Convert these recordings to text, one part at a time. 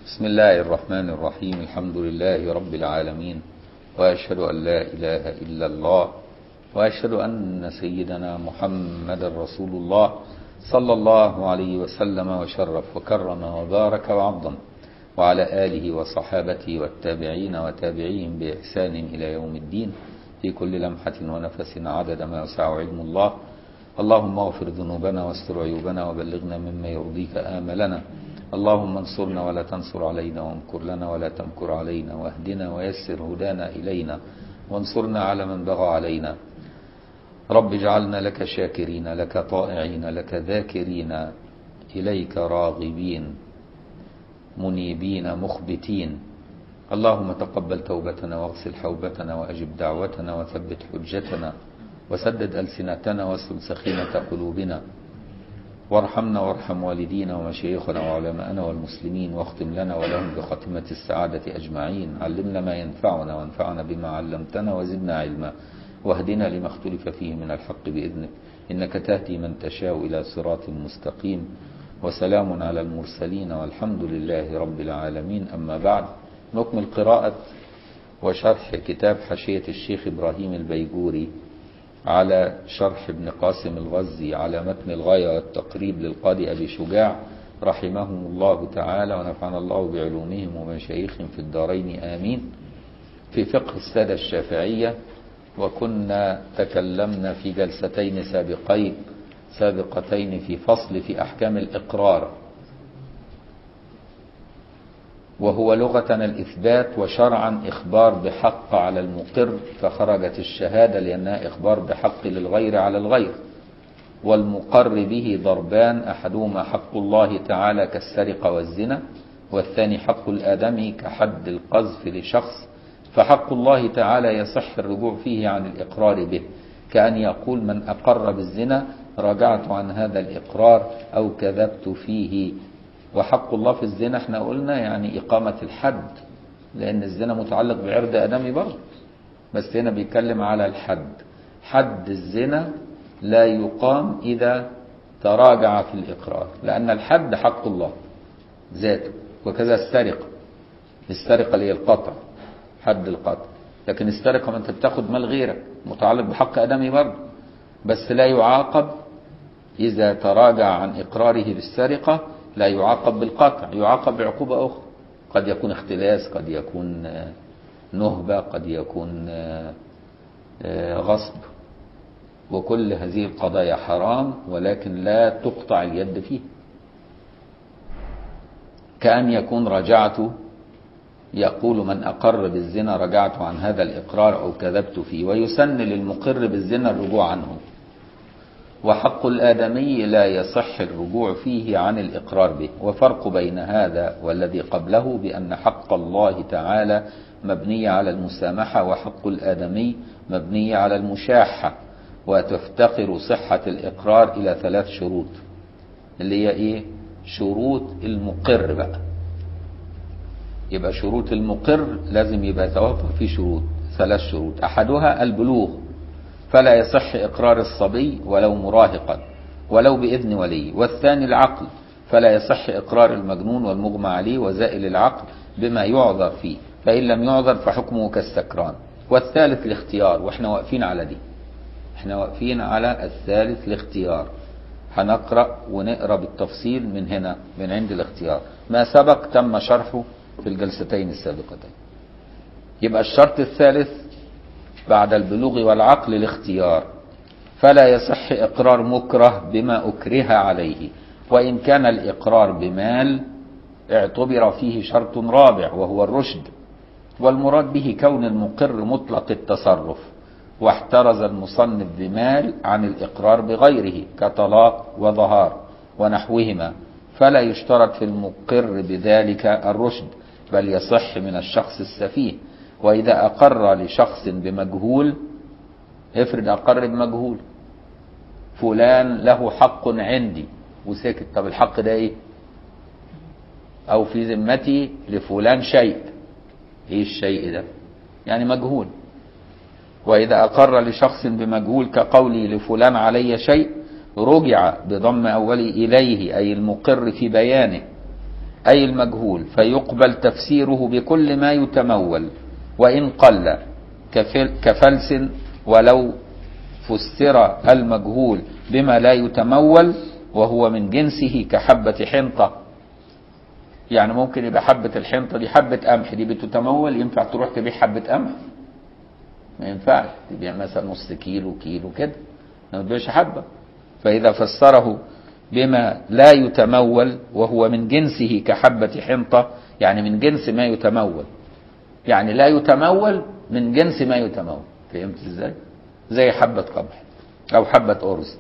بسم الله الرحمن الرحيم الحمد لله رب العالمين وأشهد أن لا إله إلا الله وأشهد أن سيدنا محمد رسول الله صلى الله عليه وسلم وشرف وكرم وبارك وعظم وعلى آله وصحابته والتابعين وتابعيهم بإحسان إلى يوم الدين في كل لمحة ونفس عدد ما يسع علم الله اللهم اغفر ذنوبنا واستر عيوبنا وبلغنا مما يرضيك آملنا اللهم انصرنا ولا تنصر علينا وامكر لنا ولا تمكر علينا واهدنا ويسر هدانا إلينا وانصرنا على من بغى علينا رب اجعلنا لك شاكرين لك طائعين لك ذاكرين إليك راغبين منيبين مخبتين اللهم تقبل توبتنا واغسل حوبتنا وأجب دعوتنا وثبت حجتنا وسدد ألسنتنا واسلل سخينة قلوبنا وارحمنا وارحم والدينا ومشايخنا وعلماءنا والمسلمين واختم لنا ولهم بختمة السعادة أجمعين علمنا ما ينفعنا وانفعنا بما علمتنا وزدنا علما واهدنا لما اختلف فيه من الحق بإذنك إنك تهدي من تشاء إلى صراط مستقيم وسلام على المرسلين والحمد لله رب العالمين أما بعد نكمل قراءة وشرح كتاب حشية الشيخ إبراهيم البيجوري على شرح ابن قاسم الغزي على متن الغاية والتقريب للقاضي أبي شجاع رحمهم الله تعالى ونفعنا الله بعلومهم ومشايخهم في الدارين آمين في فقه السادة الشافعية وكنا تكلمنا في جلستين سابقين سابقتين في فصل في أحكام الإقرار وهو لغة الإثبات وشرعا إخبار بحق على المقر فخرجت الشهادة لأنها إخبار بحق للغير على الغير والمقر به ضربان أحدهما حق الله تعالى كالسرقة والزنا والثاني حق الآدمي كحد القذف لشخص فحق الله تعالى يصح الرجوع فيه عن الإقرار به كأن يقول من أقر بالزنا رجعت عن هذا الإقرار أو كذبت فيه وحق الله في الزنا احنا قلنا يعني إقامة الحد لأن الزنا متعلق بعرض آدمي برضه بس هنا بيتكلم على الحد حد الزنا لا يقام إذا تراجع في الإقرار لأن الحد حق الله ذاته وكذا السرقة السرقة اللي هي القطع حد القطع لكن السرقة ما انت بتاخد مال غيرك متعلق بحق آدمي برضه بس لا يعاقب إذا تراجع عن إقراره بالسرقة لا يعاقب بالقطع يعاقب بعقوبة أخرى قد يكون اختلاس قد يكون نهبة قد يكون غصب وكل هذه القضايا حرام ولكن لا تقطع اليد فيه كأن يكون رجعت يقول من أقر بالزنا رجعت عن هذا الإقرار أو كذبت فيه ويسن للمقر بالزنا الرجوع عنه وحق الآدمي لا يصح الرجوع فيه عن الإقرار به وفرق بين هذا والذي قبله بأن حق الله تعالى مبني على المسامحة وحق الآدمي مبني على المشاحة وتفتقر صحة الإقرار إلى ثلاث شروط اللي هي إيه شروط المقر بقى يبقى شروط المقر لازم يبقى توافق في شروط ثلاث شروط أحدها البلوغ فلا يصح إقرار الصبي ولو مراهقا ولو بإذن ولي والثاني العقل فلا يصح إقرار المجنون والمغمى عليه وزائل العقل بما يعذر فيه فإن لم يعذر فحكمه كالسكران والثالث الاختيار واحنا واقفين على دي احنا واقفين على الثالث الاختيار هنقرأ ونقرأ بالتفصيل من هنا من عند الاختيار ما سبق تم شرحه في الجلستين السابقتين يبقى الشرط الثالث بعد البلوغ والعقل الاختيار فلا يصح إقرار مكره بما أكره عليه وإن كان الإقرار بمال اعتبر فيه شرط رابع وهو الرشد والمراد به كون المقر مطلق التصرف واحترز المصنف بمال عن الإقرار بغيره كطلاق وظهار ونحوهما فلا يشترط في المقر بذلك الرشد بل يصح من الشخص السفيه وإذا أقر لشخص بمجهول افرض أقر بمجهول فلان له حق عندي وسكت طب الحق ده ايه او في ذمتي لفلان شيء ايه الشيء ده يعني مجهول واذا اقر لشخص بمجهول كقولي لفلان علي شيء رجع بضم اولي اليه اي المقر في بيانه أي المجهول فيقبل تفسيره بكل ما يتمول وإن قل كفل كفلس ولو فسر المجهول بما لا يتمول وهو من جنسه كحبة حنطة يعني ممكن يبقى حبة الحنطة دي حبة قمح دي بتتمول ينفع تروح تبيع حبة قمح ما ينفعش تبيع مثلا نص كيلو كيلو كده ما تبيعش حبة فإذا فسره بما لا يتمول وهو من جنسه كحبة حنطة يعني من جنس ما يتمول يعني لا يتمول من جنس ما يتمول فهمت ازاي زي حبة قمح او حبة ارز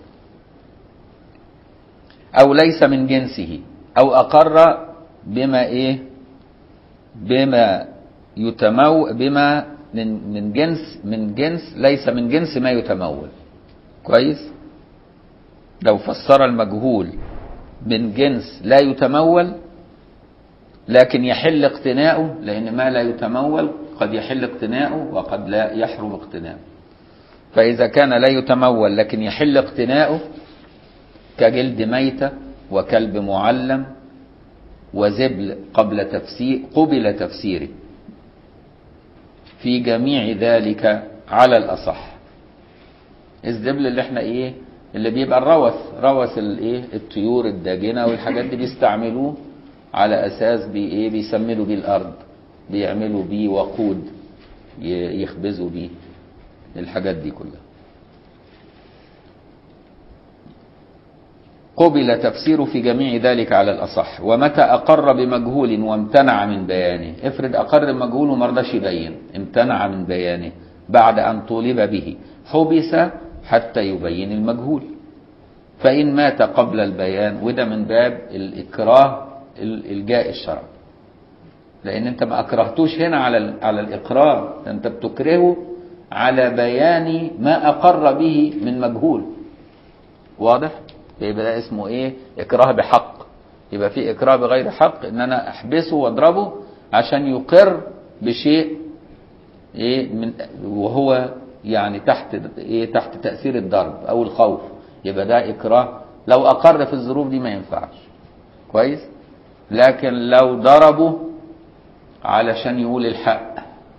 او ليس من جنسه او اقر بما ايه بما يتمو بما من من جنس من جنس ليس من جنس ما يتمول كويس لو فسر المجهول من جنس لا يتمول لكن يحل اقتناؤه لأن ما لا يتمول قد يحل اقتناؤه وقد لا يحرم اقتناؤه فإذا كان لا يتمول لكن يحل اقتناؤه كجلد ميتة وكلب معلم وزبل قبل تفسير قبل تفسيره في جميع ذلك على الأصح الزبل اللي احنا ايه اللي بيبقى الروث روث الايه الطيور الداجنه والحاجات دي بيستعملوه على اساس بي ايه بيسمدوا بيه الارض بيعملوا بيه وقود يخبزوا بيه الحاجات دي كلها قبل تفسيره في جميع ذلك على الأصح ومتى أقر بمجهول وامتنع من بيانه افرض أقر بمجهول وما رضاش يبين امتنع من بيانه بعد أن طولب به حبس حتى يبين المجهول فإن مات قبل البيان وده من باب الإكراه الجاء الشرع لأن أنت ما أكرهتوش هنا على على الإقرار أنت بتكرهه على بيان ما أقر به من مجهول واضح؟ يبقى ده اسمه إيه؟ إكراه بحق يبقى في إكراه بغير حق إن أنا أحبسه وأضربه عشان يقر بشيء إيه من وهو يعني تحت ايه تحت تاثير الضرب او الخوف يبقى ده اكراه لو اقر في الظروف دي ما ينفعش كويس لكن لو ضربه علشان يقول الحق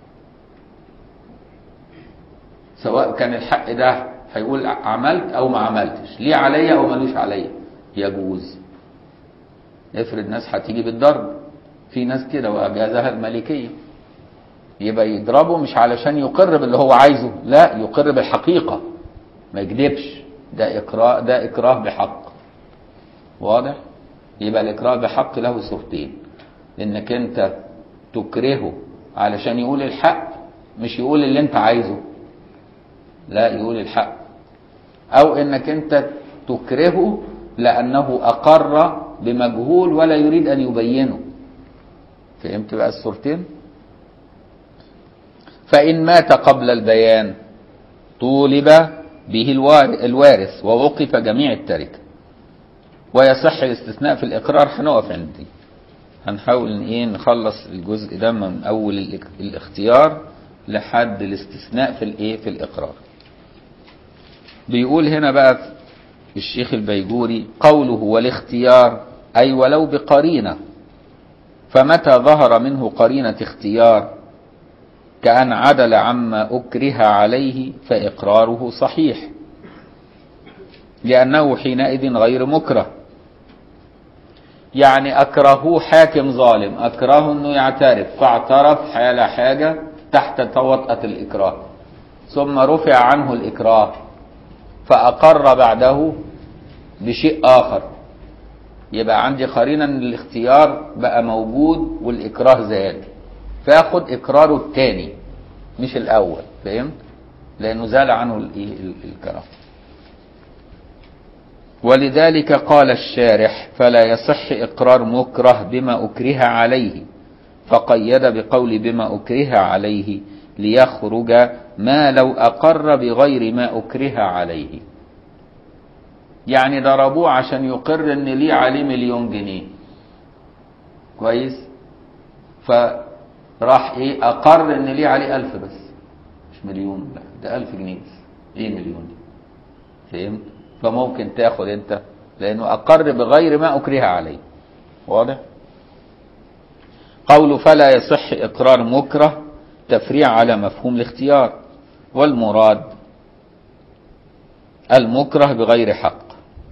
سواء كان الحق ده هيقول عملت او ما عملتش ليه عليا او ملوش عليا يجوز افرض ناس هتيجي بالضرب في ناس كده واجازها الملكيه يبقى يضربه مش علشان يقر باللي هو عايزه لا يقر بالحقيقة ما يكذبش ده إكراه ده إكراه بحق واضح يبقى الإكراه بحق له صورتين إنك أنت تكرهه علشان يقول الحق مش يقول اللي أنت عايزه لا يقول الحق أو إنك أنت تكرهه لأنه أقر بمجهول ولا يريد أن يبينه فهمت بقى الصورتين؟ فإن مات قبل البيان طولب به الوارث ووقف جميع التركة ويصح الاستثناء في الإقرار هنقف عند دي هنحاول ايه نخلص الجزء ده من أول الاختيار لحد الاستثناء في الايه في الإقرار بيقول هنا بقى الشيخ البيجوري قوله والاختيار أي ولو بقرينة فمتى ظهر منه قرينة اختيار كأن عدل عما أكره عليه فإقراره صحيح لأنه حينئذ غير مكره يعني أكرهه حاكم ظالم أكرهه أنه يعترف فاعترف حال حاجة تحت توطأة الإكراه ثم رفع عنه الإكراه فأقر بعده بشيء آخر يبقى عندي قرينة ان الاختيار بقى موجود والإكراه زال فياخد إقراره الثاني مش الأول فهمت؟ لأنه زال عنه الكراه ولذلك قال الشارح فلا يصح إقرار مكره بما أكره عليه فقيد بقول بما أكره عليه ليخرج ما لو أقر بغير ما أكره عليه يعني ضربوه عشان يقر ان ليه عليه مليون جنيه كويس فراح ايه اقر ان ليه عليه ألف بس مش مليون لا ده ألف جنيه بس ايه مليون دي فهمت فممكن تاخد انت لانه اقر بغير ما اكره عليه واضح قول فلا يصح إقرار مكره تفريع على مفهوم الاختيار والمراد المكره بغير حق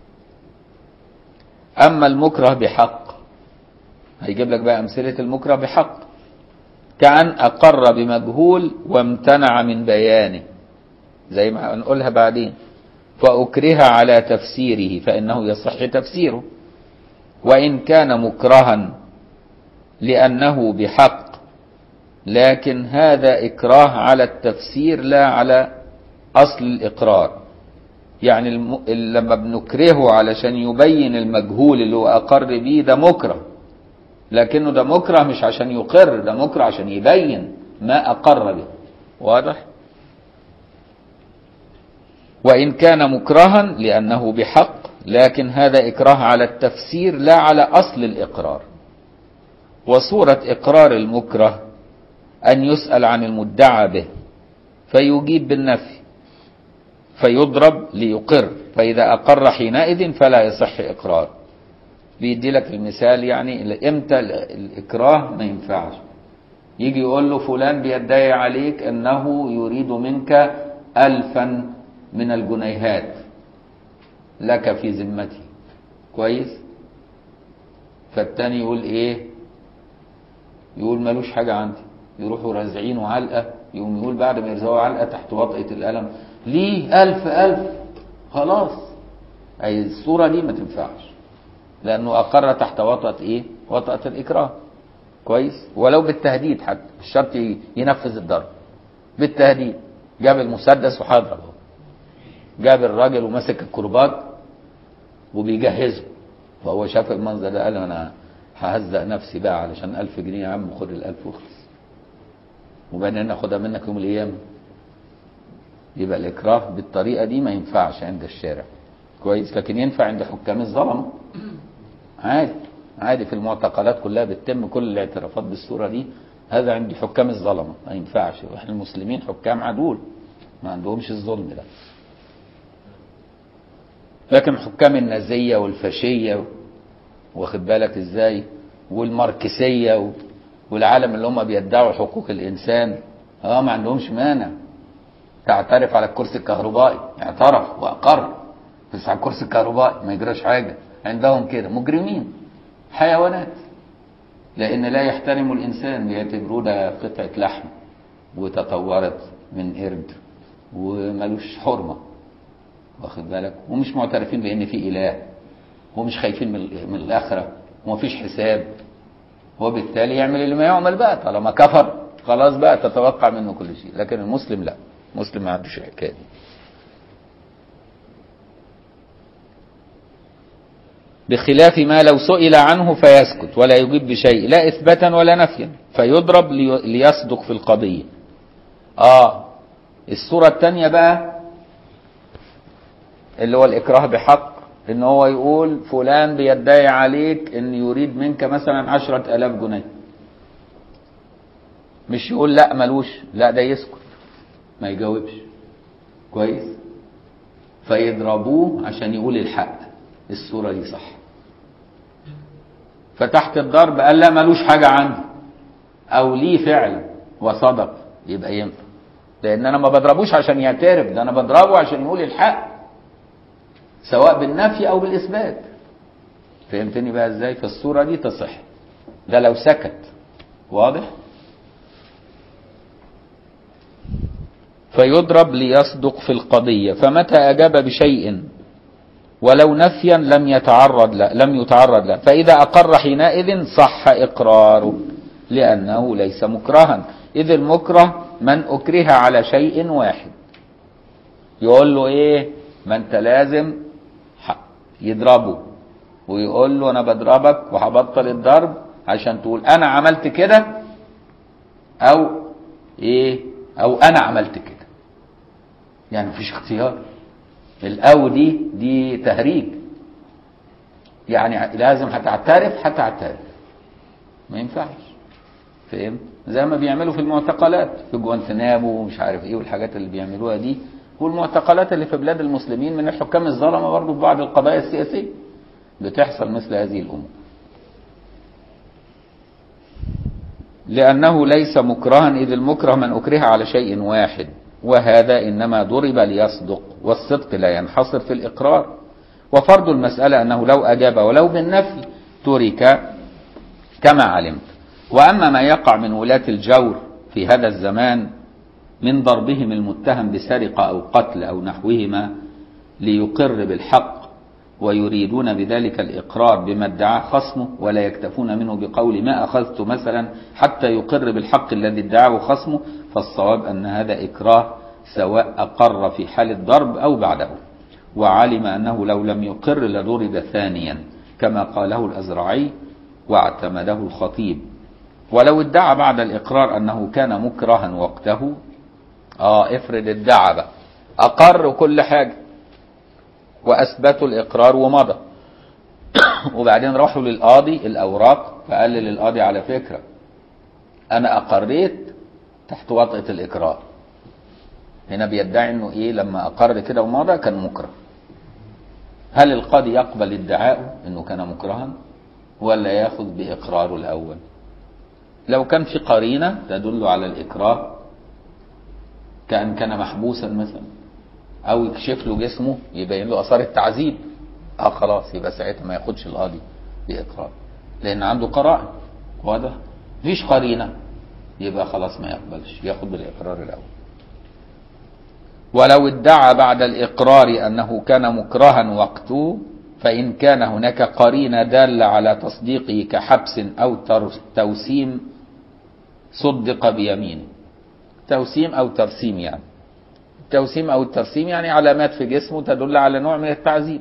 أما المكره بحق هيجيب لك بقى أمثلة المكره بحق كأن أقر بمجهول وامتنع من بيانه زي ما هنقولها بعدين فأكره على تفسيره فإنه يصح تفسيره وإن كان مكرها لأنه بحق لكن هذا إكراه على التفسير لا على أصل الإقرار يعني الم... لما بنكرهه علشان يبين المجهول اللي هو أقر بيه ده مكره لكنه ده مكره مش عشان يقر ده مكره عشان يبين ما أقر به واضح وإن كان مكرها لأنه بحق لكن هذا إكراه على التفسير لا على أصل الإقرار وصورة إقرار المكره أن يسأل عن المدعى به فيجيب بالنفي فيضرب ليقر فإذا أقر حينئذ فلا يصح إقرار بيدي لك المثال يعني امتى الإكراه ما ينفعش يجي يقول له فلان بيدعي عليك أنه يريد منك ألفا من الجنيهات لك في ذمتي كويس فالتاني يقول ايه يقول ملوش حاجة عندي يروحوا رازعينه علقة يقوم يقول بعد ما يرزقوا علقة تحت وطئة القلم ليه ألف ألف خلاص أي الصورة دي ما تنفعش لأنه أقر تحت وطأة إيه؟ وطأة الإكراه كويس ولو بالتهديد حتى الشرط ينفذ الضرب بالتهديد جاب المسدس وحضره جاب الراجل ومسك الكرباج وبيجهزه فهو شاف المنظر ده قال انا ههزق نفسي بقى علشان ألف جنيه يا عم خد الألف واخلص وبعدين اخدها منك يوم القيامة يبقى الإكراه بالطريقة دي ما ينفعش عند الشارع كويس لكن ينفع عند حكام الظلمة عادي عادي في المعتقلات كلها بتتم كل الاعترافات بالصورة دي هذا عند حكام الظلمة ما ينفعش واحنا المسلمين حكام عدول ما عندهمش الظلم ده لكن حكام النازية والفاشية واخد بالك ازاي والماركسية والعالم اللي هم بيدعوا حقوق الانسان اه ما عندهمش مانع تعترف على الكرسي الكهربائي اعترف واقر بس على الكرسي الكهربائي ما يجراش حاجة عندهم كده مجرمين حيوانات لان لا يحترموا الانسان بيعتبروه ده قطعة لحم وتطورت من قرد وملوش حرمه واخد بالك ومش معترفين بان في اله ومش خايفين من من الاخره ومفيش حساب وبالتالي يعمل اللي ما يعمل بقى طالما كفر خلاص بقى تتوقع منه كل شيء لكن المسلم لا المسلم ما عندوش الحكايه دي بخلاف ما لو سئل عنه فيسكت ولا يجيب بشيء لا اثباتا ولا نفيا فيضرب ليصدق في القضيه اه الصوره الثانيه بقى اللي هو الإكراه بحق إن هو يقول فلان بيدعي عليك إن يريد منك مثلا عشرة آلاف جنيه مش يقول لا ملوش لا ده يسكت ما يجاوبش كويس فيضربوه عشان يقول الحق الصورة دي صح فتحت الضرب قال لا ملوش حاجة عندي أو ليه فعل وصدق يبقى ينفع لأن أنا ما بضربوش عشان يعترف ده أنا بضربه عشان يقول الحق سواء بالنفي او بالاثبات فهمتني بقى ازاي فالصوره دي تصح ده لو سكت واضح فيضرب ليصدق في القضيه فمتى اجاب بشيء ولو نفيا لم يتعرض له لم يتعرض له فاذا اقر حينئذ صح اقراره لانه ليس مكرها اذ المكره من اكره على شيء واحد يقول له ايه ما انت لازم يضربه ويقول له انا بضربك وهبطل الضرب عشان تقول انا عملت كده او ايه او انا عملت كده يعني مفيش اختيار الاو دي دي تهريج يعني لازم هتعترف هتعترف ما ينفعش فاهم زي ما بيعملوا في المعتقلات في جوانتنامو ومش عارف ايه والحاجات اللي بيعملوها دي والمعتقلات اللي في بلاد المسلمين من الحكام الظلمه برضه في بعض القضايا السياسيه بتحصل مثل هذه الامور لأنه ليس مكرها إذ المكره من أكره على شيء واحد وهذا إنما ضرب ليصدق والصدق لا ينحصر في الإقرار وفرض المسألة أنه لو أجاب ولو بالنفي ترك كما علمت وأما ما يقع من ولاة الجور في هذا الزمان من ضربهم المتهم بسرقة أو قتل أو نحوهما ليقر بالحق ويريدون بذلك الإقرار بما ادعاه خصمه ولا يكتفون منه بقول ما أخذت مثلا حتى يقر بالحق الذي ادعاه خصمه فالصواب أن هذا إكراه سواء أقر في حال الضرب أو بعده وعلم أنه لو لم يقر لضرب ثانيا كما قاله الأزرعي واعتمده الخطيب ولو ادعى بعد الإقرار أنه كان مكرها وقته آه افرض ادعى بقى أقر كل حاجة وأثبتوا الإقرار ومضى وبعدين راحوا للقاضي الأوراق فقال للقاضي على فكرة أنا أقريت تحت وطأة الإقرار هنا بيدعي انه ايه لما اقر كده ومضى كان مكره هل القاضي يقبل ادعاءه انه كان مكرها ولا ياخذ باقراره الاول لو كان في قرينه تدل على الاكراه كان كان محبوسا مثلا او يكشف له جسمه يبين له اثار التعذيب اه خلاص يبقى ساعتها ما ياخدش القاضي باقرار لان عنده قرائن واضح مفيش قرينه يبقى خلاص ما يقبلش ياخد بالاقرار الاول ولو ادعى بعد الإقرار أنه كان مكرها وقته فإن كان هناك قرينة دالة على تصديقه كحبس أو توسيم صدق بيمينه توسيم أو ترسيم يعني التوسيم أو الترسيم يعني علامات في جسمه تدل على نوع من التعذيب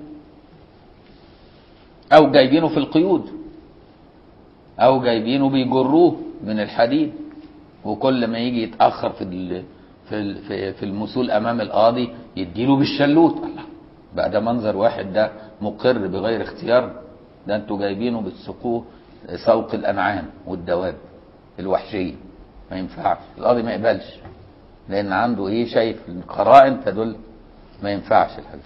أو جايبينه في القيود أو جايبينه بيجروه من الحديد وكل ما يجي يتأخر في في في في المثول امام القاضي يديله بالشلوت الله بقى ده منظر واحد ده مقر بغير اختيار ده انتوا جايبينه بتسوقوه سوق الانعام والدواب الوحشيه ما ينفعش القاضي ما يقبلش لان عنده ايه شايف القرائن تدل ما ينفعش الحاجه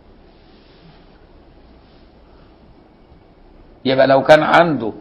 يبقى لو كان عنده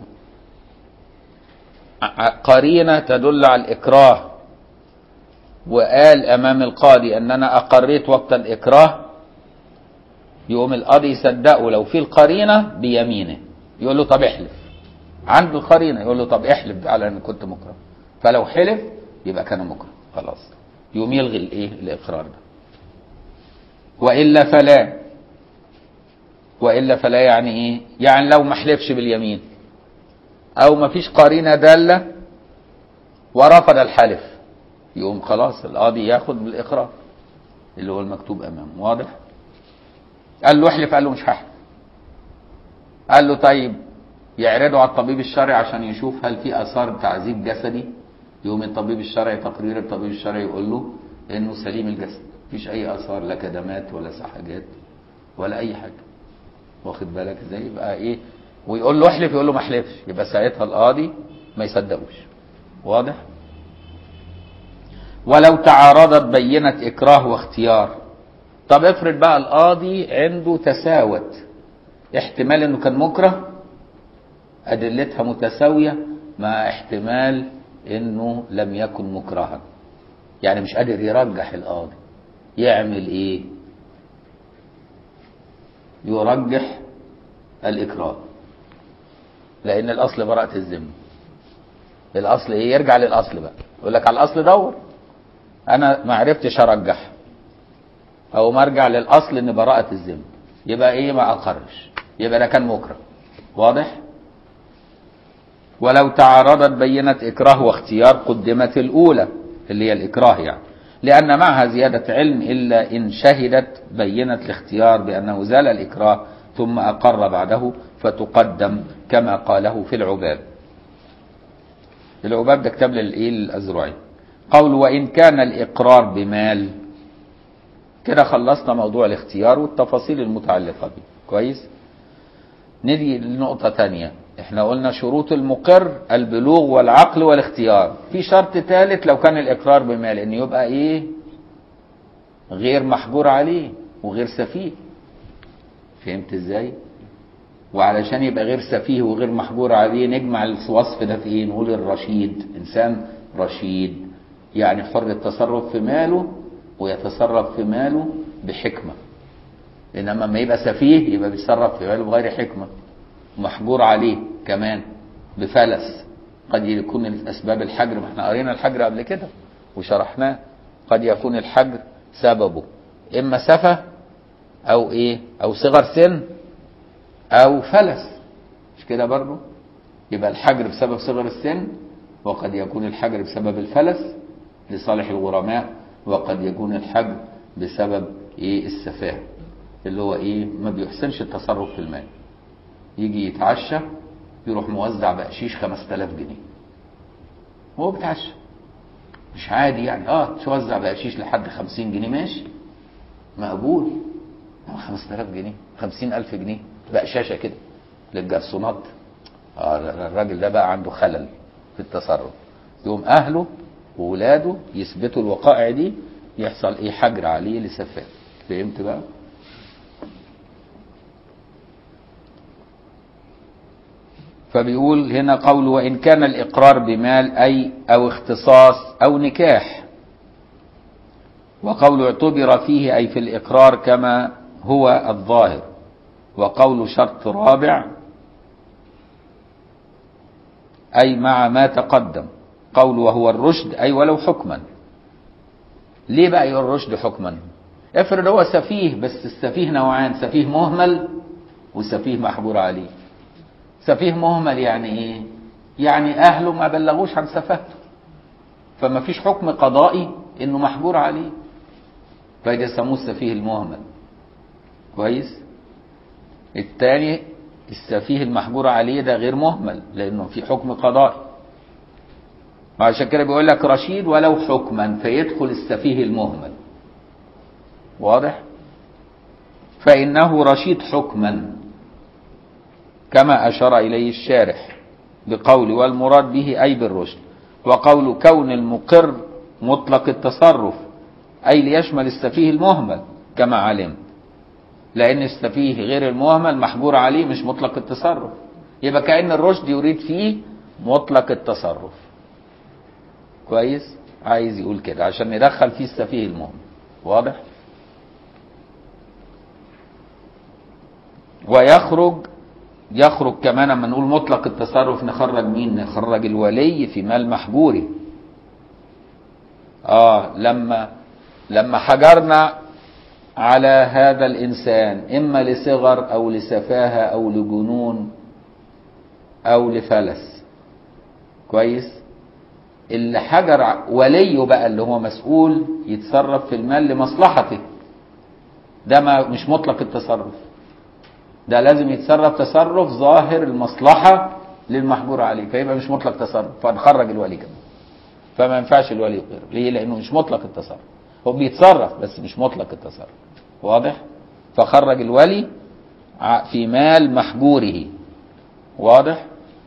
قرينه تدل على الاكراه وقال امام القاضي ان انا اقريت وقت الاكراه يقوم القاضي يصدقه لو في القرينه بيمينه يقول له طب احلف عنده القرينه يقول له طب احلف على ان كنت مكره فلو حلف يبقى كان مكره خلاص يقوم يلغي الايه الاقرار ده والا فلا والا فلا يعني ايه يعني لو ما حلفش باليمين او ما فيش قرينه داله ورفض الحلف يقوم خلاص القاضي ياخد بالاقرار اللي هو المكتوب امامه واضح قال له احلف قال له مش هحلف قال له طيب يعرضه على الطبيب الشرعي عشان يشوف هل في اثار تعذيب جسدي يقوم الطبيب الشرعي تقرير الطبيب الشرعي يقول له انه سليم الجسد مفيش اي اثار لا كدمات ولا سحاجات ولا اي حاجه واخد بالك ازاي يبقى ايه ويقول له احلف يقول له ما احلفش يبقى ساعتها القاضي ما يصدقوش واضح ولو تعارضت بينة إكراه واختيار طب افرض بقى القاضي عنده تساوت احتمال انه كان مكره ادلتها متساوية مع احتمال انه لم يكن مكرها يعني مش قادر يرجح القاضي يعمل ايه يرجح الاكراه لان الاصل براءة الذمة الاصل ايه يرجع للاصل بقى يقول لك على الاصل دور انا ما عرفتش ارجح او ما ارجع للاصل ان براءة الذمة يبقى ايه ما اقرش يبقى ده كان مكره واضح ولو تعارضت بينة إكراه واختيار قدمت الأولى اللي هي الإكراه يعني لأن معها زيادة علم إلا إن شهدت بينة الاختيار بأنه زال الإكراه ثم أقر بعده فتقدم كما قاله في العباب العباب ده كتاب للإيه الأزرعي قول وإن كان الإقرار بمال كده خلصنا موضوع الاختيار والتفاصيل المتعلقة به كويس نيجي لنقطة تانية احنا قلنا شروط المقر البلوغ والعقل والاختيار في شرط ثالث لو كان الاقرار بمال ان يبقى ايه غير محجور عليه وغير سفيه فهمت ازاي وعلشان يبقى غير سفيه وغير محجور عليه نجمع الوصف ده في ايه نقول الرشيد انسان رشيد يعني حر التصرف في ماله ويتصرف في ماله بحكمة انما لما يبقى سفيه يبقى بيتصرف في ماله بغير حكمة محجور عليه كمان بفلس قد يكون اسباب الحجر ما احنا قرينا الحجر قبل كده وشرحناه قد يكون الحجر سببه اما سفه او ايه او صغر سن او فلس مش كده برضه يبقى الحجر بسبب صغر السن وقد يكون الحجر بسبب الفلس لصالح الغرماء وقد يكون الحجر بسبب ايه السفاهه اللي هو ايه ما بيحسنش التصرف في المال يجي يتعشى يروح موزع بقشيش 5000 جنيه هو بيتعشى مش عادي يعني اه توزع بقشيش لحد 50 جنيه ماشي مقبول 5000 جنيه 50000 جنيه بقشاشه كده للجرسونات آه الراجل ده بقى عنده خلل في التصرف يقوم اهله وولاده يثبتوا الوقائع دي يحصل ايه حجر عليه لسفاه فهمت بقى فبيقول هنا قول وإن كان الإقرار بمال أي أو اختصاص أو نكاح وقول اعتبر فيه أي في الإقرار كما هو الظاهر وقول شرط رابع أي مع ما تقدم قول وهو الرشد أي ولو حكما ليه بقى يقول الرشد حكما افرض هو سفيه بس السفيه نوعان سفيه مهمل وسفيه محجور عليه سفيه مهمل يعني ايه يعني اهله ما بلغوش عن سفاهته فما فيش حكم قضائي انه محجور عليه فيجي يسموه السفيه المهمل كويس الثاني السفيه المحجور عليه ده غير مهمل لانه في حكم قضائي وعشان كده بيقول لك رشيد ولو حكما فيدخل السفيه المهمل واضح فانه رشيد حكما كما أشار إليه الشارح بقول والمراد به أي بالرشد وقول كون المقر مطلق التصرف أي ليشمل السفيه المهمل كما علم لأن السفيه غير المهمل محجور عليه مش مطلق التصرف يبقى كأن الرشد يريد فيه مطلق التصرف كويس عايز يقول كده عشان ندخل فيه السفيه المهمل واضح ويخرج يخرج كمان لما نقول مطلق التصرف نخرج مين نخرج الولي في مال محجوري اه لما لما حجرنا على هذا الانسان اما لصغر او لسفاهه او لجنون او لفلس كويس اللي حجر وليه بقى اللي هو مسؤول يتصرف في المال لمصلحته ده ما مش مطلق التصرف ده لازم يتصرف تصرف ظاهر المصلحة للمحجور عليه فيبقى مش مطلق تصرف فنخرج الولي كمان فما ينفعش الولي يقر ليه لأنه مش مطلق التصرف هو بيتصرف بس مش مطلق التصرف واضح فخرج الولي في مال محجوره واضح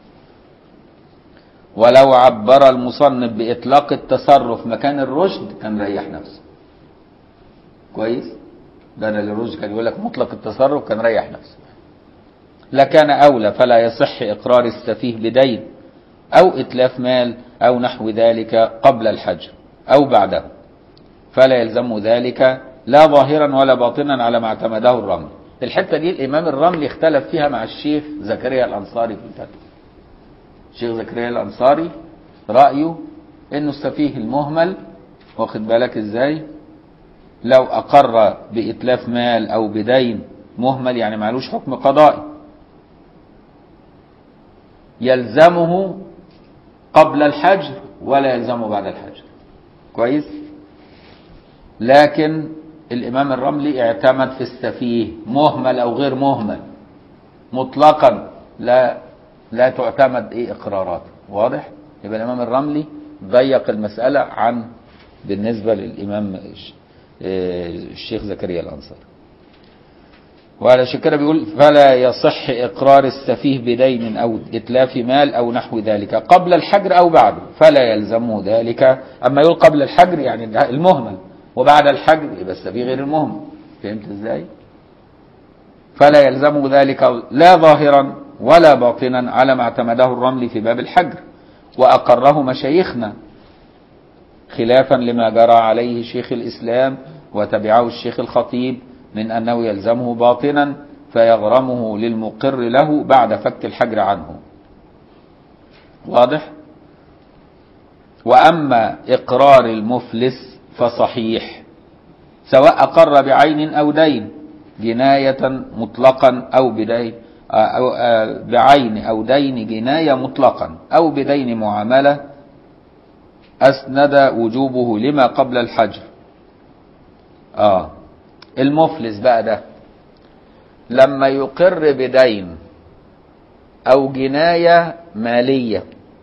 ولو عبر المصنف بإطلاق التصرف مكان الرشد كان ريح نفسه كويس ده الرشد كان يقول لك مطلق التصرف كان ريح نفسه لكان أولى فلا يصح إقرار السفيه بدين أو إتلاف مال أو نحو ذلك قبل الحجر أو بعده فلا يلزم ذلك لا ظاهرا ولا باطنا على ما اعتمده الرمل الحتة دي الإمام الرملي اختلف فيها مع الشيخ زكريا الأنصاري في الفتوى الشيخ زكريا الأنصاري رأيه إنه السفيه المهمل واخد بالك إزاي لو أقر بإتلاف مال أو بدين مهمل يعني معلوش حكم قضائي يلزمه قبل الحجر ولا يلزمه بعد الحجر كويس لكن الإمام الرملي اعتمد في السفيه مهمل أو غير مهمل مطلقا لا لا تعتمد ايه اقراراته واضح يبقى الامام الرملي ضيق المساله عن بالنسبه للامام الشيخ زكريا الانصاري وعلى كده بيقول فلا يصح اقرار السفيه بدين او اتلاف مال او نحو ذلك قبل الحجر او بعده فلا يلزمه ذلك اما يقول قبل الحجر يعني المهمل وبعد الحجر يبقى السفيه غير المهمل فهمت ازاي فلا يلزم ذلك لا ظاهرا ولا باطنا على ما اعتمده الرمل في باب الحجر وأقره مشايخنا خلافا لما جرى عليه شيخ الإسلام وتبعه الشيخ الخطيب من أنه يلزمه باطنا فيغرمه للمقر له بعد فك الحجر عنه واضح وأما إقرار المفلس فصحيح سواء أقر بعين أو دين جناية مطلقا أو بدين أو بعين أو دين جناية مطلقا أو بدين معاملة أسند وجوبه لما قبل الحجر آه المفلس بقى ده لما يقر بدين أو جناية مالية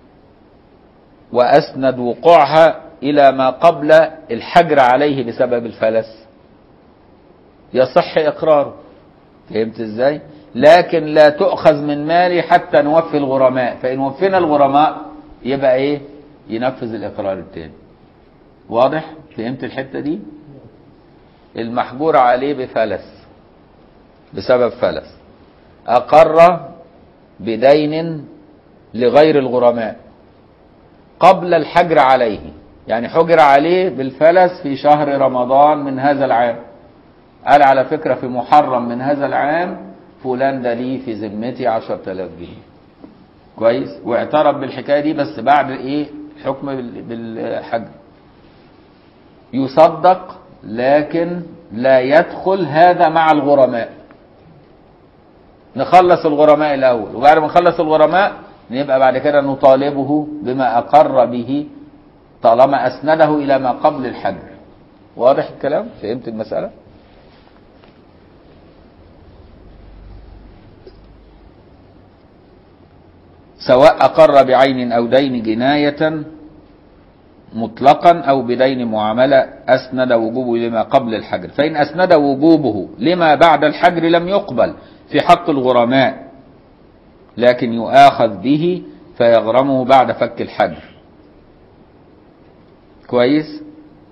وأسند وقوعها إلى ما قبل الحجر عليه بسبب الفلس يصح إقراره فهمت إزاي؟ لكن لا تؤخذ من مالي حتى نوفي الغرماء فإن وفينا الغرماء يبقى إيه؟ ينفذ الإقرار التاني واضح؟ فهمت الحتة دي؟ المحجور عليه بفلس بسبب فلس أقر بدين لغير الغرماء قبل الحجر عليه يعني حجر عليه بالفلس في شهر رمضان من هذا العام قال على فكرة في محرم من هذا العام فلان ده ليه في ذمتي 10000 جنيه كويس واعترف بالحكاية دي بس بعد ايه حكم بالحجر يصدق لكن لا يدخل هذا مع الغرماء نخلص الغرماء الاول وبعد ما نخلص الغرماء نبقى بعد كده نطالبه بما اقر به طالما اسنده الى ما قبل الحجر واضح الكلام فهمت المساله سواء اقر بعين او دين جنايه مطلقا او بدين معامله اسند وجوبه لما قبل الحجر فان اسند وجوبه لما بعد الحجر لم يقبل في حق الغرماء لكن يؤاخذ به فيغرمه بعد فك الحجر كويس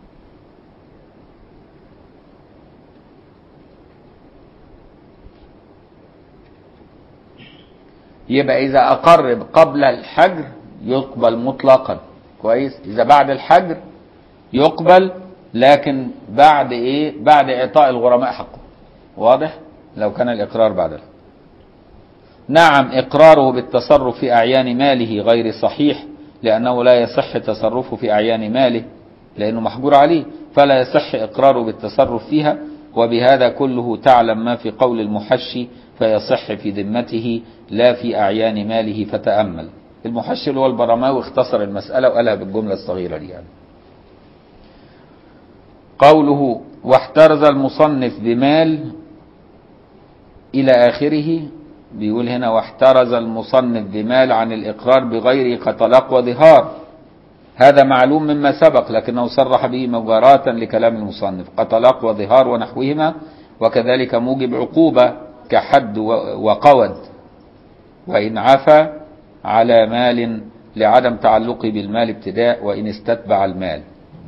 يبقى اذا اقر قبل الحجر يقبل مطلقا كويس اذا بعد الحجر يقبل لكن بعد ايه بعد اعطاء الغرماء حقه واضح لو كان الاقرار بعد الحجر نعم اقراره بالتصرف في اعيان ماله غير صحيح لانه لا يصح تصرفه في اعيان ماله لانه محجور عليه فلا يصح اقراره بالتصرف فيها وبهذا كله تعلم ما في قول المحشي فيصح في ذمته لا في اعيان ماله فتامل المحشي اللي هو البرماوي اختصر المساله وقالها بالجمله الصغيره دي يعني قوله واحترز المصنف بمال الى اخره بيقول هنا واحترز المصنف بمال عن الإقرار بغيره كطلاق وظهار هذا معلوم مما سبق لكنه صرح به مجاراة لكلام المصنف كطلاق وظهار ونحوهما وكذلك موجب عقوبة كحد وقود وإن عفى على مال لعدم تعلقه بالمال ابتداء وإن استتبع المال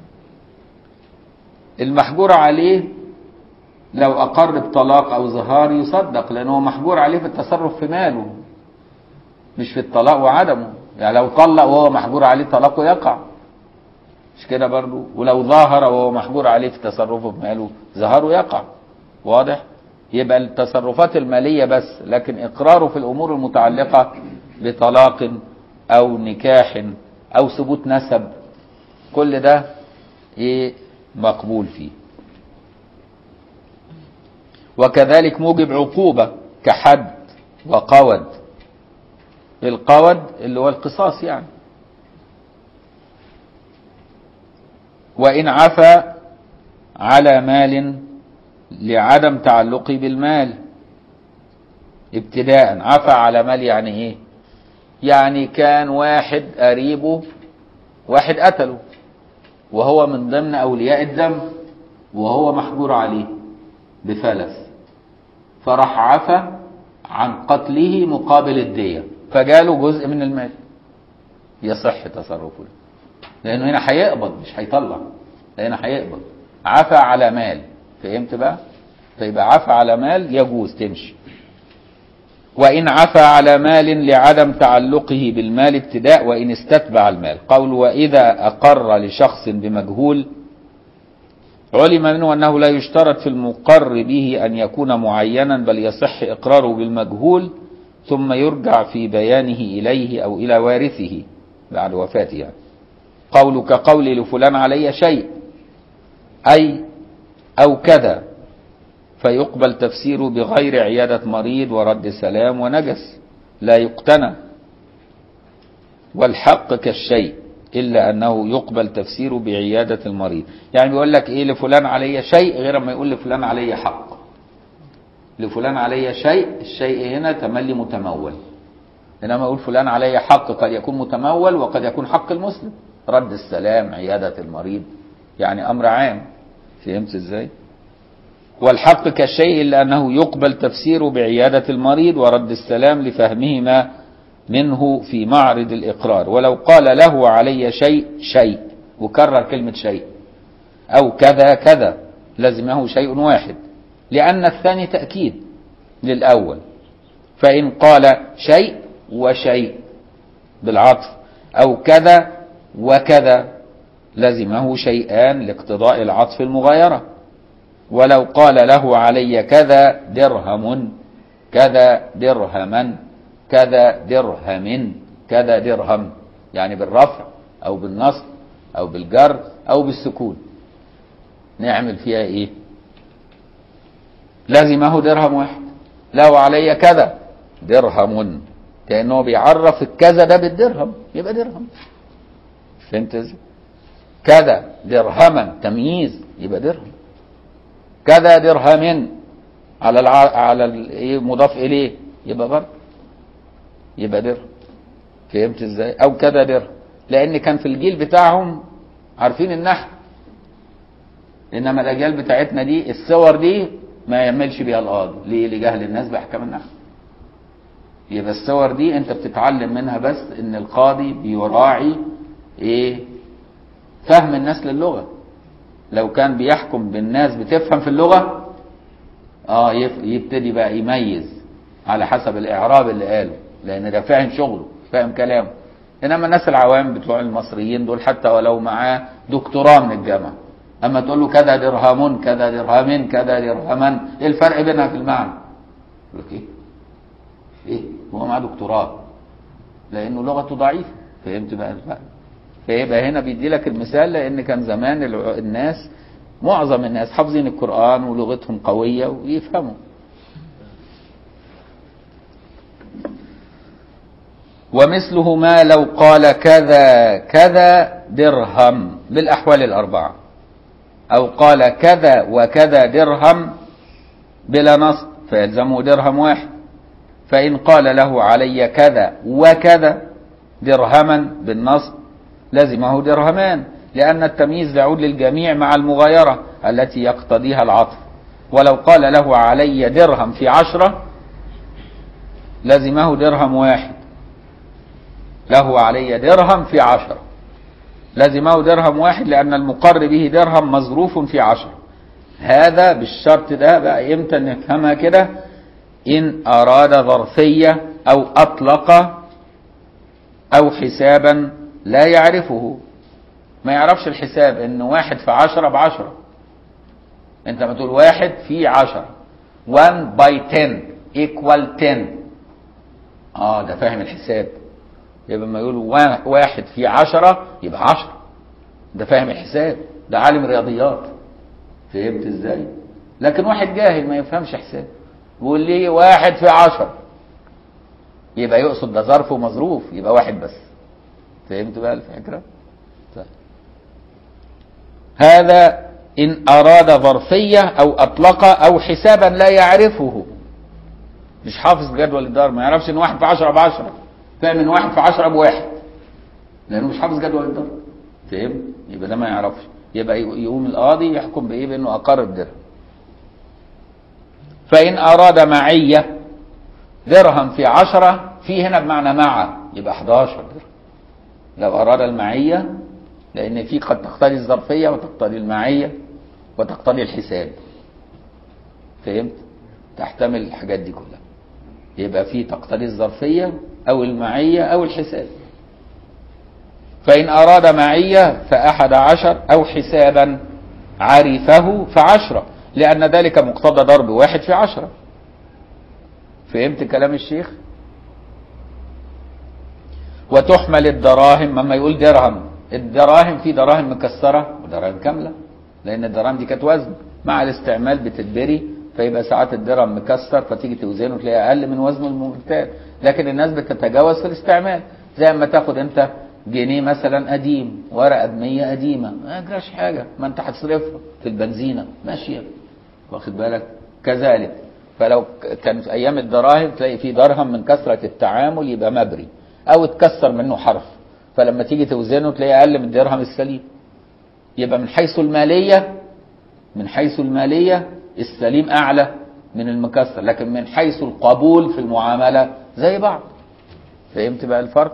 المحجور عليه لو أقر بطلاق أو ظهار يصدق لأنه محجور عليه في التصرف في ماله مش في الطلاق وعدمه يعني لو طلق وهو محجور عليه طلاقه يقع مش كده برضو ولو ظاهر وهو محجور عليه في تصرفه في ماله ظهره يقع واضح يبقى التصرفات المالية بس لكن إقراره في الأمور المتعلقة بطلاق أو نكاح أو ثبوت نسب كل ده إيه مقبول فيه وكذلك موجب عقوبة كحد وقود القود اللي هو القصاص يعني وإن عفى على مال لعدم تعلقه بالمال ابتداء عفى على مال يعني ايه يعني كان واحد قريبه واحد قتله وهو من ضمن اولياء الدم وهو محجور عليه بفلس فراح عفى عن قتله مقابل الدية فجاله جزء من المال يصح تصرفه لانه هنا هيقبض مش هيطلع هنا هيقبض عفى على مال فهمت بقى فيبقى عفى على مال يجوز تمشي وإن عفى على مال لعدم تعلقه بالمال ابتداء وإن استتبع المال قول وإذا أقر لشخص بمجهول علم منه أنه لا يشترط في المقر به أن يكون معينا بل يصح إقراره بالمجهول ثم يرجع في بيانه إليه أو إلى وارثه بعد وفاته يعني. قول كقول لفلان علي شيء أي أو كذا فيقبل تفسيره بغير عيادة مريض ورد سلام ونجس لا يقتنى والحق كالشيء إلا أنه يقبل تفسيره بعيادة المريض يعني بيقول لك إيه لفلان علي شيء غير ما يقول لفلان علي حق لفلان علي شيء الشيء هنا تملي متمول إنما يقول فلان علي حق قد يكون متمول وقد يكون حق المسلم رد السلام عيادة المريض يعني أمر عام فهمت إزاي والحق كالشيء إلا أنه يقبل تفسيره بعيادة المريض ورد السلام لفهمهما منه في معرض الإقرار ولو قال له علي شيء شيء وكرر كلمة شيء أو كذا كذا لزمه شيء واحد لأن الثاني تأكيد للأول فإن قال شيء وشيء بالعطف أو كذا وكذا لزمه شيئان لاقتضاء العطف المغايرة ولو قال له علي كذا درهم كذا درهما كذا درهم كذا درهم يعني بالرفع أو بالنصب أو بالجر أو بالسكون نعمل فيها إيه لزمه درهم واحد له علي كذا درهم كأنه بيعرف الكذا ده بالدرهم يبقى درهم فهمت ازاي كذا درهما تمييز يبقى درهم كذا درهم على الع... على الايه مضاف اليه يبقى برضه يبقى درهم فهمت ازاي او كذا درهم لان كان في الجيل بتاعهم عارفين النحو انما الاجيال بتاعتنا دي الصور دي ما يعملش بيها القاضي ليه لجهل الناس باحكام النحو يبقى الصور دي انت بتتعلم منها بس ان القاضي بيراعي ايه فهم الناس للغه لو كان بيحكم بالناس بتفهم في اللغه اه يبتدي بقى يميز على حسب الاعراب اللي قاله لان ده فاهم شغله فاهم كلامه انما الناس العوام بتوع المصريين دول حتى ولو معاه دكتوراه من الجامعه اما تقول له كذا درهم كذا درهم كذا درهما ايه الفرق بينها في المعنى يقول لك ايه ايه هو معاه دكتوراه لانه لغته ضعيفه فهمت بقى الفرق فيبقى هنا بيدي لك المثال لان كان زمان الناس معظم الناس حافظين القران ولغتهم قويه ويفهموا ومثله ما لو قال كذا كذا درهم بالاحوال الاربعه او قال كذا وكذا درهم بلا نصب فيلزمه درهم واحد فإن قال له علي كذا وكذا درهما بالنصب لزمه درهمان لأن التمييز يعود للجميع مع المغايرة التي يقتضيها العطف ولو قال له علي درهم في عشرة لزمه درهم واحد له علي درهم في عشرة لزمه درهم واحد لأن المقر به درهم مظروف في عشرة هذا بالشرط ده بقى امتى نفهمها كده إن أراد ظرفية أو أطلق أو حسابا لا يعرفه ما يعرفش الحساب إن واحد في عشرة بعشرة أنت ما تقول واحد في عشرة one by ten equal ten اه ده فاهم الحساب يبقى لما يقول واحد في عشرة يبقى عشرة ده فاهم الحساب ده عالم رياضيات فهمت ازاي لكن واحد جاهل ما يفهمش حساب بيقول لي واحد في عشرة يبقى يقصد ده ظرف ومظروف يبقى واحد بس فهمت بقى الفكرة طيب. هذا إن أراد ظرفية أو أطلق أو حسابا لا يعرفه مش حافظ جدول الدار ما يعرفش إن واحد في عشرة بعشرة فاهم إن واحد في عشرة بواحد لأنه مش حافظ جدول الدار فهم يبقى ده ما يعرفش يبقى يقوم القاضي يحكم بإيه بأنه أقر الدرهم فإن أراد معية درهم في عشرة في هنا بمعنى مع يبقى 11 درهم لو أراد المعية لأن في قد تقتضي الظرفية وتقتضي المعية وتقتضي الحساب فهمت؟ تحتمل الحاجات دي كلها يبقى فيه تقتضي الظرفية أو المعية أو الحساب فإن أراد معية فأحد عشر أو حسابا عرفه فعشرة لأن ذلك مقتضى ضرب واحد في عشرة فهمت كلام الشيخ وتحمل الدراهم لما يقول درهم الدراهم في دراهم مكسرة ودراهم كاملة لأن الدراهم دي كانت وزن مع الاستعمال بتتبري فيبقى ساعات الدرهم مكسر فتيجي توزنه تلاقيه أقل من وزنه المعتاد لكن الناس بتتجاوز في الاستعمال زي ما تاخد أنت جنيه مثلا قديم ورقة ب 100 قديمة ما يجراش حاجة ما أنت هتصرفها في البنزينة ماشية واخد بالك كذلك فلو كان في أيام الدراهم تلاقي في درهم من كثرة التعامل يبقى مبري أو اتكسر منه حرف فلما تيجي توزنه تلاقيه أقل من الدرهم السليم يبقى من حيث المالية من حيث المالية السليم أعلى من المكسر لكن من حيث القبول في المعاملة زي بعض فهمت بقى الفرق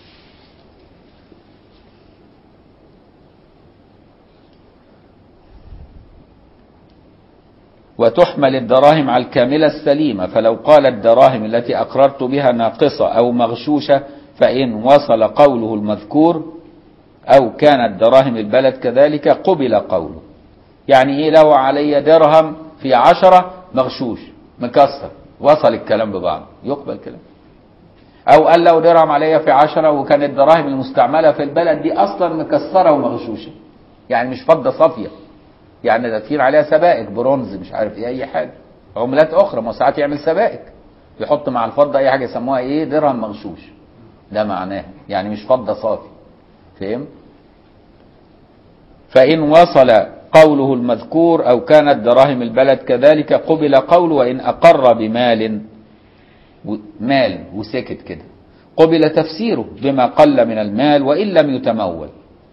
وتحمل الدراهم على الكاملة السليمة فلو قال الدراهم التي أقررت بها ناقصة أو مغشوشة فإن وصل قوله المذكور أو كانت دراهم البلد كذلك قبل قوله يعني إيه له علي درهم في عشرة مغشوش مكسر وصل الكلام ببعض يقبل كلام أو قال له درهم علي في عشرة وكانت الدراهم المستعملة في البلد دي أصلا مكسرة ومغشوشة يعني مش فضة صافية يعني دافين عليها سبائك برونز مش عارف ايه اي حاجه عملات اخرى ما ساعات يعمل سبائك يحط مع الفضه اي حاجه يسموها ايه درهم مغشوش ده معناه يعني مش فضه صافي فهم فان وصل قوله المذكور او كانت دراهم البلد كذلك قبل قوله وان اقر بمال مال وسكت كده قبل تفسيره بما قل من المال وان لم يتمول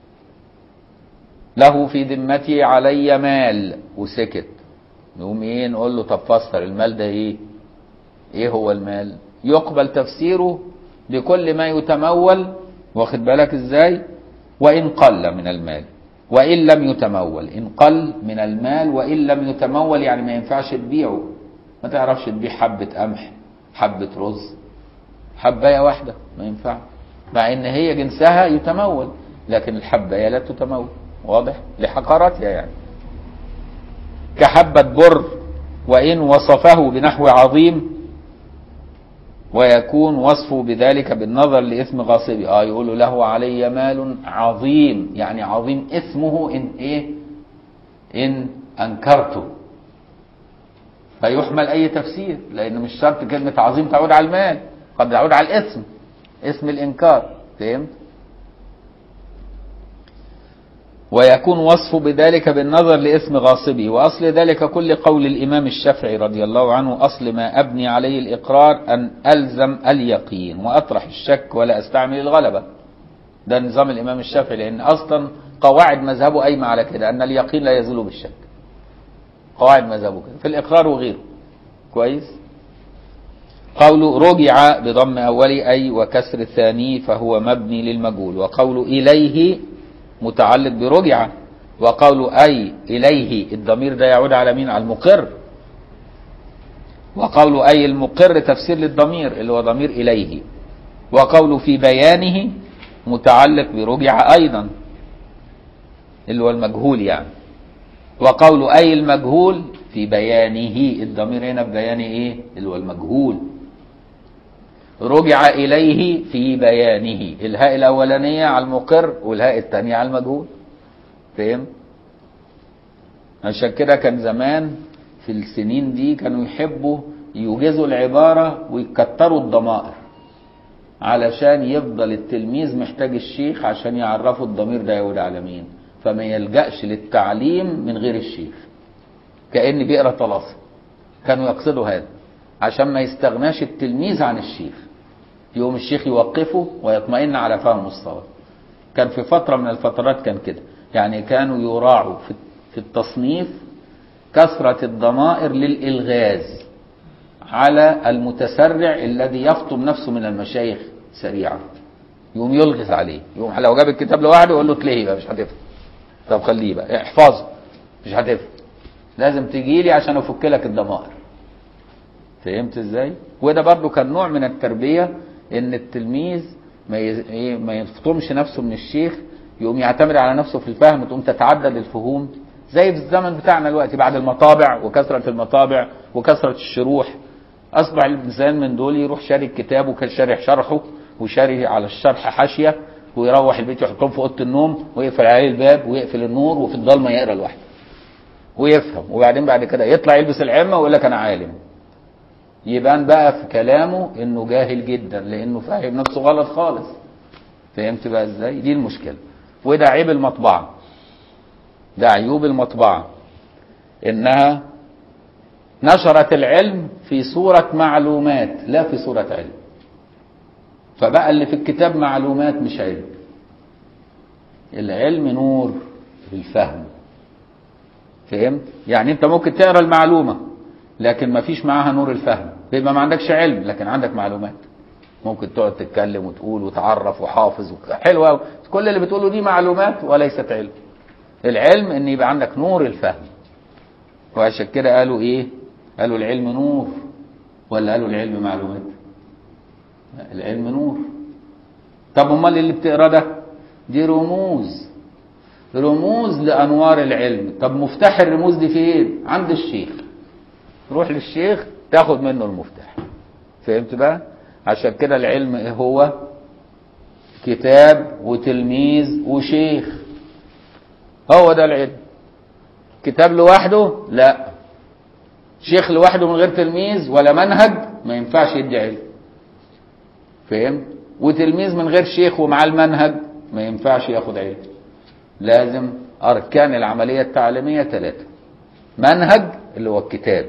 له في ذمتي علي مال وسكت نقوم ايه نقول له طب فسر المال ده ايه ايه هو المال يقبل تفسيره بكل ما يتمول واخد بالك ازاي وان قل من المال وان لم يتمول ان قل من المال وان لم يتمول يعني ما ينفعش تبيعه ما تعرفش تبيع حبة قمح حبة رز حباية واحدة ما ينفع مع ان هي جنسها يتمول لكن الحباية لا تتمول واضح لحقارتها يعني كحبة بر وإن وصفه بنحو عظيم ويكون وصفه بذلك بالنظر لإثم غاصبه اه يقول له علي مال عظيم يعني عظيم اسمه إن إيه إن أنكرته فيحمل أي تفسير لأن مش شرط كلمة عظيم تعود على المال قد تعود على الاسم اسم الإنكار فهمت ويكون وصفه بذلك بالنظر لاسم غاصبه وأصل ذلك كل قول الإمام الشافعي رضي الله عنه أصل ما أبني عليه الإقرار أن ألزم اليقين وأطرح الشك ولا أستعمل الغلبة ده نظام الإمام الشافعي لأن أصلا قواعد مذهبه قايمة على كده أن اليقين لا يزول بالشك قواعد مذهبه كده في الإقرار وغيره كويس قوله رجع بضم أولي أي وكسر الثاني فهو مبني للمجهول وقول إليه متعلق برجع وقول أي إليه الضمير ده يعود على مين على المقر وقول أي المقر تفسير للضمير اللي هو ضمير إليه وقول في بيانه متعلق برجع أيضا اللي هو المجهول يعني وقول أي المجهول في بيانه الضمير هنا في بيان إيه اللي هو المجهول رجع إليه في بيانه الهاء الأولانية على المقر والهاء الثانية على المجهول فهم عشان كده كان زمان في السنين دي كانوا يحبوا يوجزوا العبارة ويكتروا الضمائر علشان يفضل التلميذ محتاج الشيخ عشان يعرفوا الضمير ده يعود على مين فما يلجأش للتعليم من غير الشيخ كأن بيقرا طلاسم كانوا يقصدوا هذا عشان ما يستغناش التلميذ عن الشيخ يقوم الشيخ يوقفه ويطمئن على فهمه الصواب كان في فترة من الفترات كان كده يعني كانوا يراعوا في في التصنيف كثرة الضمائر للإلغاز على المتسرع الذي يفطم نفسه من المشايخ سريعا يقوم يلغز عليه يقوم لو جاب الكتاب لوحده يقول له تلهي بقى مش هتفهم طب خليه بقى احفظه مش هتفهم لازم تجي لي عشان افك لك الضمائر فهمت ازاي وده برضو كان نوع من التربية ان التلميذ ما ي- إيه، ما يفطمش نفسه من الشيخ يقوم يعتمد على نفسه في الفهم تقوم تتعدد الفهوم زي في الزمن بتاعنا دلوقتي بعد المطابع وكثرة المطابع وكثرة الشروح اصبح الانسان من دول يروح شاري الكتاب وكان شارح شرحه وشاري على الشرح حاشيه ويروح البيت يحطهم في اوضه النوم ويقفل عليه الباب ويقفل النور وفي الضلمه يقرا لوحده ويفهم وبعدين بعد كده يطلع يلبس العمه ويقول لك انا عالم يبان بقى في كلامه انه جاهل جدا لانه فاهم نفسه غلط خالص فهمت بقى ازاي دي المشكله وده عيب المطبعه ده عيوب المطبعه انها نشرت العلم في صورة معلومات لا في صورة علم فبقى اللي في الكتاب معلومات مش علم العلم نور في الفهم فهمت يعني انت ممكن تقرا المعلومة لكن ما فيش معاها نور الفهم يبقى ما عندكش علم لكن عندك معلومات ممكن تقعد تتكلم وتقول وتعرف وحافظ وك- حلو قوي كل اللي بتقوله دي معلومات وليست علم العلم ان يبقى عندك نور الفهم وعشان كده قالوا ايه قالوا العلم نور ولا قالوا العلم معلومات لا، العلم نور طب امال اللي بتقرا ده دي رموز رموز لانوار العلم طب مفتاح الرموز دي فين عند الشيخ روح للشيخ تاخد منه المفتاح فهمت بقى عشان كده العلم إيه هو كتاب وتلميذ وشيخ هو ده العلم كتاب لوحده لا شيخ لوحده من غير تلميذ ولا منهج ما ينفعش يدي علم فهمت وتلميذ من غير شيخ ومعاه المنهج ما ينفعش ياخد علم لازم اركان العمليه التعليميه ثلاثه منهج اللي هو الكتاب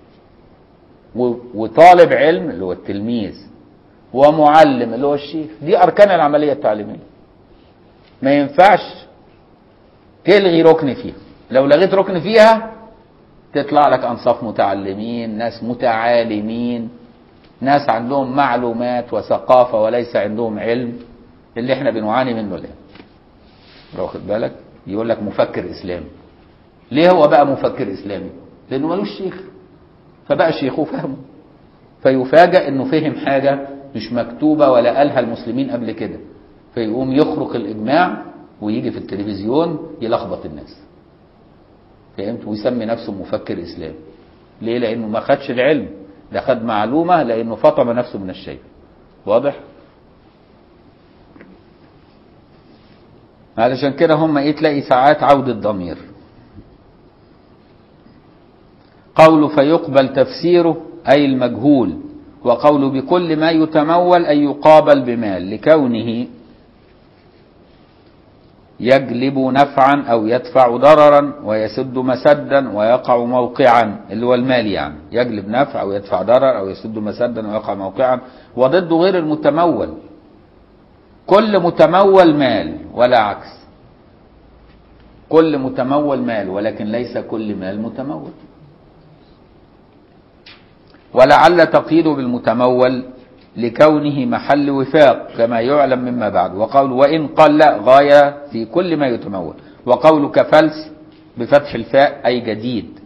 و- وطالب علم اللي هو التلميذ ومعلم اللي هو الشيخ دي اركان العمليه التعليميه ما ينفعش تلغي ركن فيها لو لغيت ركن فيها تطلع لك انصاف متعلمين ناس متعالمين ناس عندهم معلومات وثقافة وليس عندهم علم اللي احنا بنعاني منه الآن واخد بالك يقول لك مفكر إسلامي ليه هو بقى مفكر إسلامي لأنه ملوش شيخ فبقى شيخه فهمه فيفاجأ انه فهم حاجة مش مكتوبة ولا قالها المسلمين قبل كده فيقوم يخرق الإجماع ويجي في التلفزيون يلخبط الناس فهمت ويسمي نفسه مفكر إسلامي ليه لأنه ما خدش العلم ده خد معلومة لأنه فطم نفسه من الشيء واضح علشان كده هم ايه تلاقي ساعات عودة ضمير قول فيقبل تفسيره أي المجهول وقول بكل ما يتمول أي يقابل بمال لكونه يجلب نفعا أو يدفع ضررا ويسد مسدا ويقع موقعا اللي هو المال يعني يجلب نفع أو يدفع ضرر أو يسد مسدا ويقع موقعا وضده غير المتمول كل متمول مال ولا عكس كل متمول مال ولكن ليس كل مال متمول ولعل تقييده بالمتمول لكونه محل وفاق كما يعلم مما بعد وقول وإن قل غاية في كل ما يتمول وقول كفلس بفتح الفاء أي جديد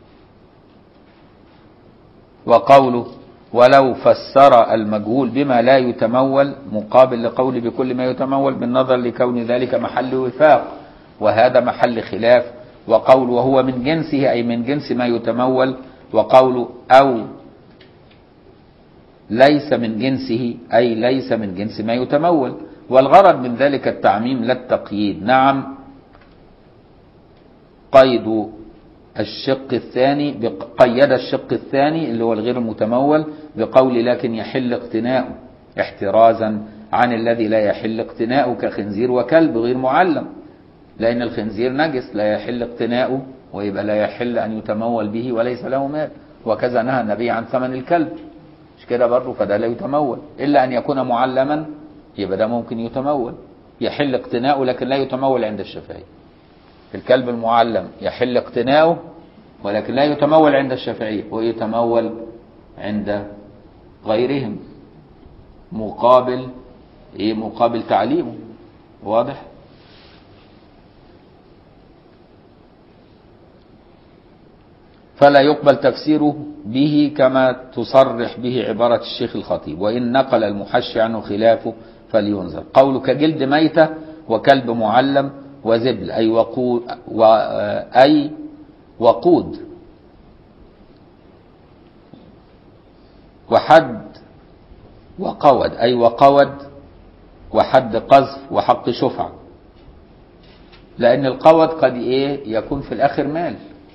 وقوله ولو فسر المجهول بما لا يتمول مقابل لقول بكل ما يتمول بالنظر لكون ذلك محل وفاق وهذا محل خلاف وقول وهو من جنسه أي من جنس ما يتمول وقول أو ليس من جنسه أي ليس من جنس ما يتمول والغرض من ذلك التعميم لا التقييد نعم قيد الشق الثاني بق- قيد الشق الثاني اللي هو الغير المتمول بقول لكن يحل اقتناؤه احترازا عن الذي لا يحل اقتناؤه كخنزير وكلب غير معلم لأن الخنزير نجس لا يحل اقتناؤه ويبقى لا يحل أن يتمول به وليس له مال وكذا نهى النبي عن ثمن الكلب مش كده برضه فده لا يتمول إلا أن يكون معلما يبقى ده ممكن يتمول يحل اقتناؤه لكن لا يتمول عند الشافعي الكلب المعلم يحل اقتناؤه ولكن لا يتمول عند الشافعية ويتمول عند غيرهم مقابل ايه مقابل تعليمه واضح فلا يقبل تفسيره به كما تصرح به عبارة الشيخ الخطيب وإن نقل المحشي عنه خلافه فلينظر قوله كجلد ميتة وكلب معلم وزبل أي وقود و أي وقود وحد وقود أي وقود وحد قذف وحق شفعة لأن القود قد إيه يكون في الآخر مال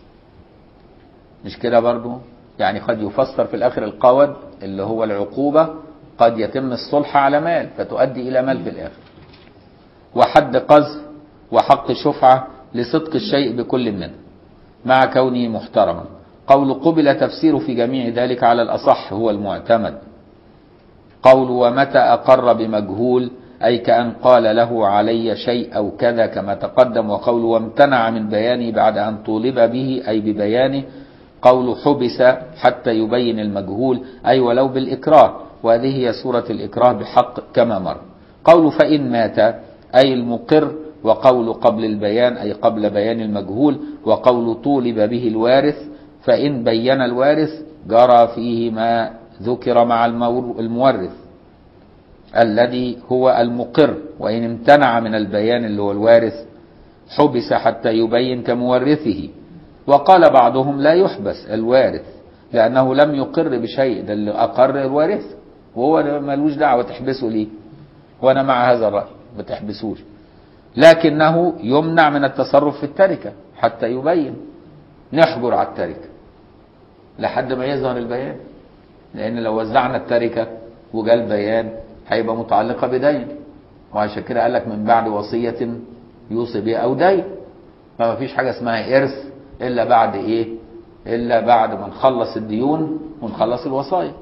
مش كده برضو يعني قد يفسر في الآخر القود اللي هو العقوبة قد يتم الصلح على مال فتؤدي إلى مال في الآخر وحد قذف وحق شفعة لصدق الشيء بكل منه مع كونه محترما قول قبل تفسيره في جميع ذلك على الأصح هو المعتمد قول ومتى أقر بمجهول أي كأن قال له علي شيء أو كذا كما تقدم وقول وامتنع من بيانه بعد أن طولب به أي ببيانه قول حبس حتى يبين المجهول أي ولو بالإكراه وهذه هي سورة الإكراه بحق كما مر قول فإن مات أي المقر وقول قبل البيان أي قبل بيان المجهول وقول طولب به الوارث فإن بين الوارث جرى فيه ما ذكر مع المورث الذي هو المقر وإن امتنع من البيان اللي هو الوارث حبس حتى يبين كمورثه وقال بعضهم لا يحبس الوارث لأنه لم يقر بشيء ده اللي أقر الوارث وهو ملوش دعوة تحبسه ليه وأنا مع هذا الرأي ما تحبسوش لكنه يمنع من التصرف في التركة حتى يبين نحجر على التركة لحد ما يظهر البيان لأن لو وزعنا التركة وجاء البيان هيبقى متعلقة بدين وعشان كده قال لك من بعد وصية يوصي بها أو دين فما فيش حاجة اسمها إرث إلا بعد إيه؟ إلا بعد ما نخلص الديون ونخلص الوصايا.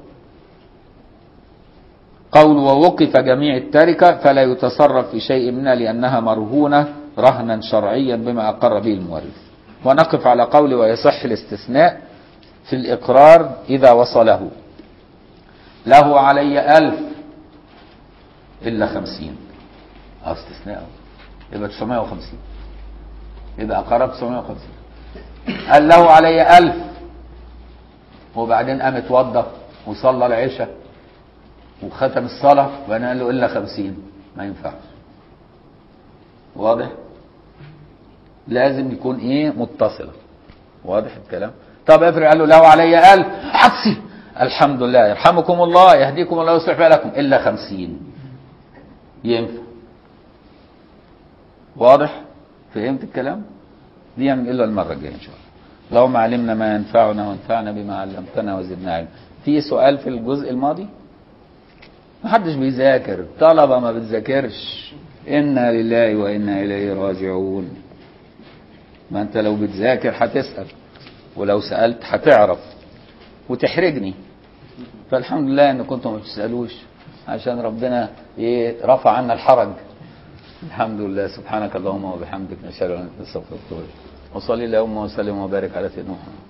قول ووقف جميع التركة فلا يتصرف في شيء منها لأنها مرهونة رهنا شرعيا بما أقر به المورث. ونقف على قول ويصح الاستثناء في الإقرار إذا وصله. له علي ألف إلا خمسين أو استثناء يبقى 950 يبقى أقرب 950 قال له علي ألف وبعدين قام اتوضى وصلى العشاء وختم الصلاة وأنا قال له إلا خمسين ما ينفعش واضح لازم يكون إيه متصلة واضح الكلام طب افرق قال له له علي ألف عطسي الحمد لله يرحمكم الله يهديكم الله ويصلح بالكم إلا خمسين ينفع واضح فهمت الكلام دي يعني إلا المرة الجاية إن شاء الله اللهم علمنا ما ينفعنا وانفعنا بما علمتنا وزدنا علما في سؤال في الجزء الماضي ما حدش بيذاكر طلبة ما بتذاكرش إنا لله وإنا إليه راجعون ما أنت لو بتذاكر هتسأل ولو سألت هتعرف وتحرجني فالحمد لله ان كنتم ما بتسالوش عشان ربنا ايه رفع عنا الحرج الحمد لله سبحانك اللهم وبحمدك نشهد ان لا اله الا انت نستغفرك ونتوب اليك وصلي اللهم وسلم وبارك على سيدنا محمد